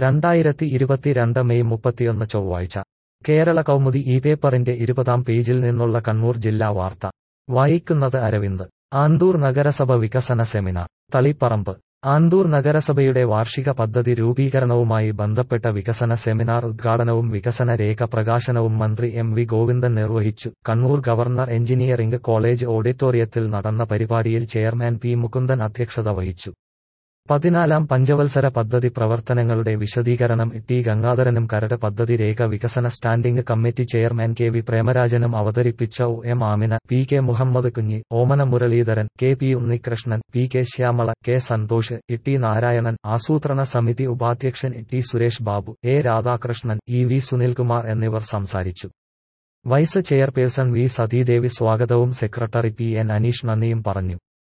രണ്ടായിരത്തി ഇരുപത്തിരണ്ട് മെയ് മുപ്പത്തിയൊന്ന് ചൊവ്വാഴ്ച കേരള കൗമുദി ഈ പേപ്പറിന്റെ ഇരുപതാം പേജിൽ നിന്നുള്ള കണ്ണൂർ ജില്ലാ വാർത്ത വായിക്കുന്നത് അരവിന്ദ് ആന്തൂർ നഗരസഭ വികസന സെമിനാർ തളിപ്പറമ്പ് ആന്തൂർ നഗരസഭയുടെ വാർഷിക പദ്ധതി രൂപീകരണവുമായി ബന്ധപ്പെട്ട വികസന സെമിനാർ ഉദ്ഘാടനവും വികസന രേഖ പ്രകാശനവും മന്ത്രി എം വി ഗോവിന്ദൻ നിർവഹിച്ചു കണ്ണൂർ ഗവർണർ എഞ്ചിനീയറിംഗ് കോളേജ് ഓഡിറ്റോറിയത്തിൽ നടന്ന പരിപാടിയിൽ ചെയർമാൻ പി മുകുന്ദൻ അധ്യക്ഷത വഹിച്ചു പതിനാലാം പഞ്ചവത്സര പദ്ധതി പ്രവർത്തനങ്ങളുടെ വിശദീകരണം ടി ഗംഗാധരനും കരട് പദ്ധതി രേഖ വികസന standing committee chairman K V പ്രേമരാജനും അവതരിപ്പിച്ച O M Amina P K Muhammad Kunhi Omana Muraleedharan K P Unnikrishnan P K Shyamala K Santhosh E Narayanan ആസൂത്രണ സമിതി ഉപാധ്യക്ഷൻ T Suresh Babu A Radhakrishnan E V Sunilkumar എന്നിവർ സംസാരിച്ചു വൈസ് ചെയർപേഴ്സൺ വി സതീദേവി സ്വാഗതവും സെക്രട്ടറി പി എൻ അനീഷ് നന്ദിയും പറഞ്ഞു